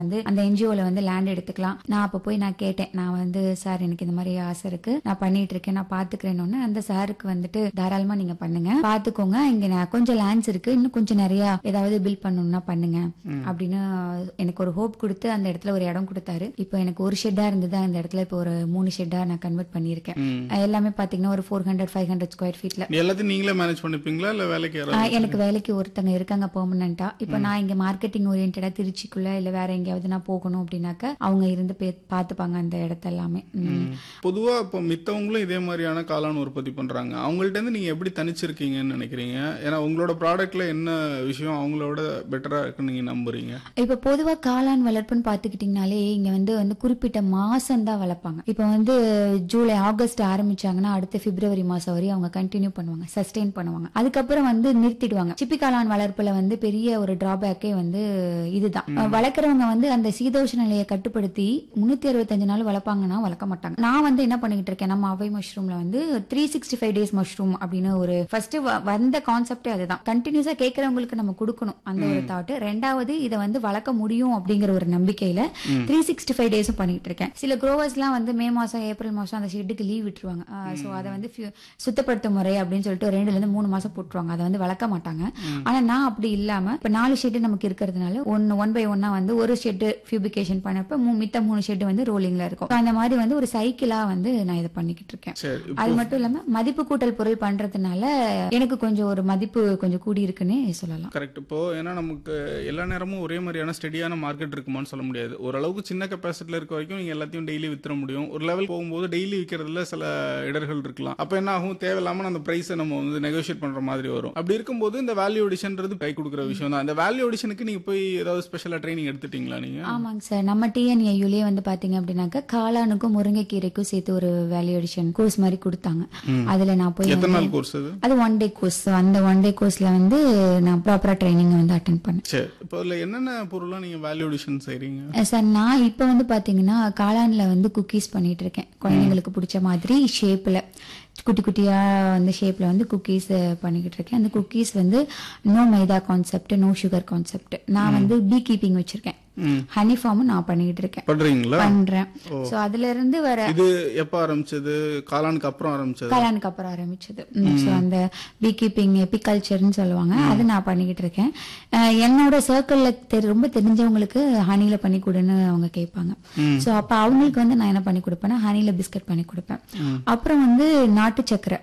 வந்து அந்த என்ஜிஓல வந்து லேண்ட் எடுத்துக்கலாம் நான் அப்ப போய் நான் கேட்டேன் நான் வந்து சார் எனக்கு இந்த மாதிரி ஆசை இருக்கு நான் பண்ணிட்டு இருக்கேன் நான் பாத்துக்கிறேன்னு அந்த சாருக்கு வந்துட்டு தாராளமா நீங்க பண்ணுங்க பாத்துக்கோங்க இங்க நான் கொஞ்சம் லேண்ட்ஸ் இருக்கு இன்னும் கொஞ்சம் நிறைய ஏதாவது பில் பண்ணணும்னா பண்ணுங்க அப்படின்னு எனக்கு ஒரு ஹோப் கொடுத்து அந்த இடத்துல ஒரு இடம் கொடுத்தாரு இப்போ எனக்கு ஒரு ஷெட்டா இருந்தது அந்த இடத்துல இப்போ ஒரு மூணு ஷெட்டா நான் கன்வெர்ட் பண்ணியிருக்கேன் அஹ் எல்லாமே பாத்தீங்கன்னா ஒரு four hundred five hundred square ஃபீட்ல எல்லாத்தையும் நீங்களே மேனேஜ் பண்ணிப்பீங்களா இல்ல வேலைக்கு யாராவது ஆஹ் எனக்கு வேலைக்கு ஒருத்தங்க இருக்காங்க பெர்மனண்டா இப்போ நான் இங்க மார்க்கெட்டிங் ஓரியன்டா திருச்சிக்குள்ள இல்ல வேற எங்கேயாவது நான் போகணும் அப்படின்னாக்க அவங்க இருந்து பே- பாத்துப்பாங்க அந்த இடத்த எல்லாமே ம். பொதுவா இப்போ மித்தவங்களும் இதே மாதிரியான காளான் உற்பத்தி பண்றாங்க அவங்கள்ட்ட இருந்து நீங்க எப்படி தனிச்சிருக்கீங்கன்னு நினைக்கிறீங்க ஏன்னா உங்களோட ப்ராடக்ட்ல என்ன விஷயம் அவங்களோட பெட்டரா இருக்குன்னு நீங்க நம்புறீங்க இப்ப பொதுவா காளான் வளர்ப்புன்னு பாத்துக்கிட்டீங்கனாலே இங்க வந்து வந்து குறிப்பிட்ட மாசம் தான் வளர்ப்பாங்க இப்ப வந்து ஜூலை ஆகஸ்ட் ஆரம்பிச்சாங்கன்னா அடுத்த பிப்ரவரி மாசம் வரையும் அவங்க கண்டினியூ பண்ணுவாங்க சஸ்டெயின் பண்ணுவாங்க அதுக்கப்புறம் வந்து நிறுத்திடுவாங்க சிப்பி காளான் வளர்ப்புல வந்து பெரிய ஒரு டிராபேக்கே வந்து இதுதான் வளர்க்குறவங்க வந்து அந்த சீதோஷ நிலையை கட்டுப்படுத்தி முன்னூத்தி அறுபத்தஞ்சு நாள் வளர்ப்பாங்கன்னா வளர்க்க மாட்டாங்க நான் வந்து என்ன பண்ணிக்கிட்டு இருக்கேன் நம்ம அவை மஷ்ரூம்ல வந்து three sixty five days mushroom அப்படின்னு ஒரு ஃபர்ஸ்ட் வந்த கான்செப்டே அதுதான் கண்டினியூஸா கேட்கறவங்களுக்கு நம்ம கொடுக்கணும் அந்த ஒரு தாட் ரெண்டாவது இதை வந்து வளர்க்க முடியும் அப்படிங்கிற ஒரு நம்பிக்கையில த்ரீ சிக்ஸ்டி ஃபைவ் டேஸும் பண்ணிட்டு இருக்கேன் சில க்ரோவர்ஸ்லாம் வந்து மே மாசம் ஏப்ரல் மாசம் அந்த ஷெட்டுக்கு லீவ் விட்டுருவாங்க ஸோ அதை வந்து few- சுத்தப்படுத்தும் முறை அப்படின்னு சொல்லிட்டு ரெண்டுல இருந்து மூணு மாசம் போட்டுருவாங்க அதை வந்து வளர்க்க மாட்டாங்க ஆனா நான் அப்படி இல்லாம இப்ப நாலு ஷெட் நமக்கு இருக்கிறதுனால ஒன்னு ஒன் பை ஒன்னா வந்து ஒரு ஷெட் பியூபிகேஷன் பண்ணப்ப மூ- மித்த மூணு ஷெட் வந்து ரோலிங்ல இருக்கும் So அந்த மாதிரி வந்து ஒரு சைக்கிளா வந்து நான் இதை பண்ணிக்கிட்டு இருக்கேன் சரி அது மட்டும் இல்லாம மதிப்பு கூட்டல் பொருள் பண்றதுனால எனக்கு கொஞ்சம் ஒரு மதிப்பு கொஞ்சம் கூடி இருக்குன்னே சொல்லலாம் கரெக்ட் இப்போ ஏன்னா நமக்கு எல்லா நேரமும் ஒரே மாதிரியான ஸ்டெடியான மார்க்கெட் இருக்குமான்னு சொல்ல முடியாது ஓரளவுக்கு சின்ன கெப்பாசிட்டில இருக்க வரைக்கும் நீங்க எல்லாத்தையும் டெய்லி வித்துற முடியும் ஒரு லெவல் போகும்போது டெய்லி விற்கிறதுல சில இடர்கள் இருக்கலாம் அப்ப என்ன ஆகும் தேவையில்லாம அந்த பிரைஸை நம்ம வந்து நெகோஷியேட் பண்ற மாதிரி வரும் அப்படி இருக்கும்போது இந்த வேல்யூ அடிஷன்றது கை கொடுக்குற விஷயம் தான் இந்த வேல்யூ அடிஷனுக்கு நீங்க போய் ஏதாவது ஸ்பெஷலா ட்ரைனிங் எடுத்துட்டீங்களா நீங்க ஆமாங்க சார் நம்ம டிஎன்ஏயுலயே வந்து பாத்தீங்க அப்படின்னாக்கா காளானுக்கும் முருங்கைக்கீரைக்கும் சேர்த்து ஒரு வேல்யூ அடிஷன் கோர்ஸ் மாதிரி கொடுத்தாங்க அதுல நான் போய் எத்தனை நாள் கோர்ஸ் அது அது ஒன் டே கோர்ஸ் அந்த ஒன் டே கோர்ஸ்ல வந்து நான் ப்ராப்பரா ட்ரைனிங் வந்து அட்டன் பண்ணேன் சரி இப்போ அதுல என்னென்ன பொருள்லாம் நீங்க வேல்யூ அடிஷன் செய்றீங்க அஹ் சார் நான் இப்போ வந்து பாத்தீங்கன்னா காளான்ல வந்து குக்கீஸ் பண்ணிட்டு இருக்கேன் குழந்தைங்களுக்கு பிடிச்ச மாதிரி ஷேப்ல குட்டி குட்டியா வந்து ஷேப்ல வந்து குக்கீஸ் பண்ணிக்கிட்டு இருக்கேன் அந்த குக்கீஸ் வந்து no maida concept no sugar concept நான் வந்து பீ கீப்பிங் வச்சிருக்கேன் ஹனி ஃபார்மும் நான் பண்ணிக்கிட்டு இருக்கேன் பண்றீங்களா பண்றேன் சோ அதுல இருந்து வர இது எப்ப ஆரம்பிச்சது காளானுக்கு அப்புறம் ஆரம்பிச்சது கல்யாணுக்கு அப்புறம் ஆரம்பிச்சது ஸோ அந்த பீ கீப்பிங் எபிகல்ச்சர்னு சொல்லுவாங்க அது நான் பண்ணிக்கிட்டு இருக்கேன் அஹ் என்னோட சர்க்கிள்ல ரொம்ப தெரிஞ்சவங்களுக்கு ஹனில பண்ணி கொடுன்னு அவங்க கேட்பாங்க ஸோ அப்ப அவங்களுக்கு வந்து நான் என்ன பண்ணி கொடுப்பேன்னா ஹனில பிஸ்கட் பண்ணி கொடுப்பேன் அப்புறம் வந்து நாட்டு சக்கரை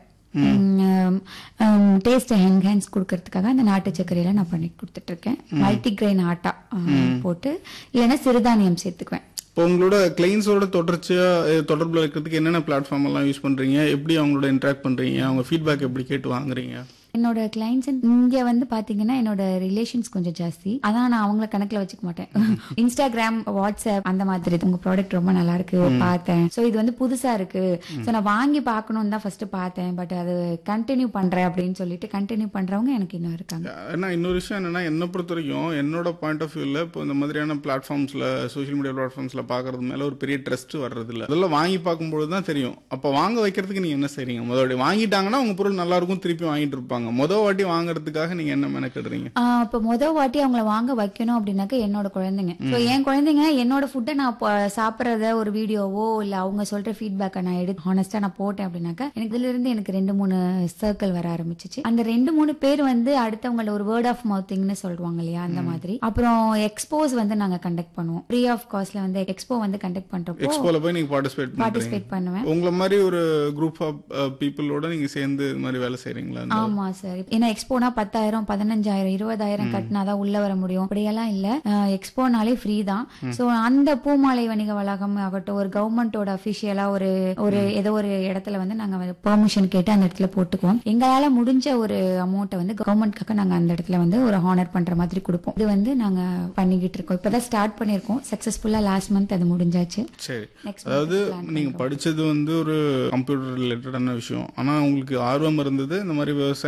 டேஸ்ட் என்ஹான்ஸ் கொடுக்கறதுக்காக அந்த நாட்டு சர்க்கரையில நான் பண்ணி கொடுத்துட்டு இருக்கேன் மல்டி கிரெயின் ஆட்டா அஹ், போட்டு இல்லைன்னா சிறுதானியம் சேர்த்துக்குவேன் இப்போ உங்களோட கிளைண்ட்ஸோட தொடர்ச்சியா அஹ், தொடர்புல இருக்கிறதுக்கு என்னென்ன பிளாட்ஃபார்ம் எல்லாம் யூஸ் பண்றீங்க எப்படி அவங்களோட இன்டராக்ட் பண்றீங்க அவங்க ஃபீட்பேக் எப்படி கேட்டு வாங்குறீங்க என்னோட கிளைண்ட்ஸ் இங்க வந்து பாத்தீங்கன்னா என்னோட ரிலேஷன்ஸ் கொஞ்சம் ஜாஸ்தி அதான் நான் அவங்கள கணக்குல வச்சுக்க மாட்டேன் இன்ஸ்டாகிராம் வாட்ஸ்அப் அந்த மாதிரி உங்க ப்ராடக்ட் ரொம்ப நல்லா இருக்கு பார்த்தேன் சோ இது வந்து புதுசா இருக்கு சோ நான் வாங்கி பார்க்கணும்னு தான் ஃபர்ஸ்ட் பார்த்தேன் பட் அது கண்டினியூ பண்றேன் அப்படின்னு சொல்லிட்டு கண்டினியூ பண்றவங்க எனக்கு இன்னும் இருக்காங்க ஏன்னா இன்னொரு விஷயம் என்னன்னா என்னை பொறுத்த வரைக்கும் என்னோட பாயிண்ட் ஆஃப் வியூல இப்போ இந்த மாதிரியான பிளாட்ஃபார்ம்ஸ்ல சோஷியல் மீடியா பிளாட்ஃபார்ம்ஸ்ல பாக்குறது மேல ஒரு பெரிய ட்ரஸ்ட் வர்றது இல்ல அதெல்லாம் வாங்கி பார்க்கும்போது தான் தெரியும் அப்ப வாங்க வைக்கிறதுக்கு நீங்க என்ன செய்றீங்க முதல் வாங்கிட்டாங்கன்னா உங்க பொருள் நல்லா இருக்கும் திருப்பி வாங்கிட்டு இருப்பாங்க முதல் வாட்டி வாங்குறதுக்காக நீங்க என்ன மெனக்கிடுறீங்க ஆஹ் இப்ப முத வாட்டி அவங்கள வாங்க வைக்கணும் அப்படின்னாக்க என்னோட குழந்தைங்க ஸோ என் குழந்தைங்க என்னோட ஃபுட்டை நான் ப- சாப்பிட்றத ஒரு வீடியோவோ இல்ல அவங்க சொல்ற ஃபீட்பேக்கை நான் எடுத்து ஹானஸ்டா நான் போட்டேன் அப்படின்னாக்கா எனக்கு இதுல இருந்து எனக்கு ரெண்டு மூணு சர்க்கிள் வர ஆரம்பிச்சிச்சு அந்த ரெண்டு மூணு பேர் வந்து அடுத்தவங்கள ஒரு வேர்ட் ஆஃப் மவுத்திங்னு சொல்லுவாங்க இல்லையா அந்த மாதிரி அப்புறம் எக்ஸ்போஸ் வந்து நாங்க கண்டக்ட் பண்ணுவோம் ஃப்ரீ ஆஃப் காஸ்ட்ல வந்து எக்ஸ்போ வந்து கண்டக்ட் பண்றப்போ எக்ஸ்போல போய் நீங்க பார்ட்டிசிபேட் பண்றீங்க பார்ட்டிசிபேட் பண்ணுவேன் உங்களை மாதிரி ஒரு குரூப் ஆஃப் பீப்புளோட நீங்க சேர்ந்து இது மாதிரி வேலை செய்றீங்களா இந்த- ஆமா சார் ஏன்னா எக்ஸ்போனா பத்தாயிரம் பதினஞ்சாயிரம் இருபதாயிரம் கட்டினாதான் உள்ள வர முடியும் அப்படியெல்லாம் இல்ல அஹ் எக்ஸ்போனாலே ஃப்ரீ தான் சோ அந்த பூமாலை வணிக வளாகம் ஆகட்டும் ஒரு கவர்மெண்டோட அபிஷியலா ஒரு ஒரு ஏதோ ஒரு இடத்துல வந்து நாங்க பெர்மிஷன் கேட்டு அந்த இடத்துல போட்டுக்குவோம் எங்களால முடிஞ்ச ஒரு அமௌண்ட்டை வந்து கவர்மெண்ட்காக நாங்க அந்த இடத்துல வந்து ஒரு ஹானர் பண்ற மாதிரி கொடுப்போம் இது வந்து நாங்க பண்ணிக்கிட்டு இருக்கோம் இப்பதான் ஸ்டார்ட் பண்ணிருக்கோம் சக்சஸ்ஃபுல்லா லாஸ்ட் மந்த் அது முடிஞ்சாச்சு சரி Next அதாவது month plan நீங்க படிச்சது வந்து ஒரு கம்ப்யூட்டர் ரிலேட்டடான விஷயம் ஆனா உங்களுக்கு ஆர்வம் இருந்தது இந்த மாதிரி விவசாயம்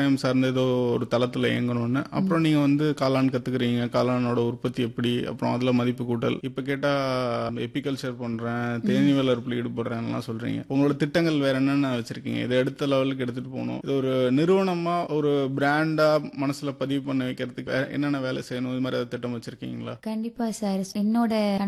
விவசாயம் சார்ந்த ஏதோ ஒரு தளத்துல இயங்கணும்னு அப்புறம் நீங்க வந்து காளான் கத்துக்கிறீங்க காளானோட உற்பத்தி எப்படி அப்புறம் அதுல மதிப்பு கூட்டல் இப்ப கேட்டா எப்பிகல்ச்சர் பண்றேன் தேனி வளர்ப்புல ஈடுபடுறேன்லாம் சொல்றீங்க உங்களோட திட்டங்கள் வேற என்னென்ன வச்சிருக்கீங்க இதை அடுத்த லெவலுக்கு எடுத்துட்டு போகணும் இது ஒரு நிறுவனமா ஒரு பிராண்டா மனசுல பதிவு பண்ண வைக்கிறதுக்கு வேற என்னென்ன வேலை செய்யணும் இது மாதிரி ஏதாவது திட்டம் வச்சிருக்கீங்களா கண்டிப்பா சார் என்னோட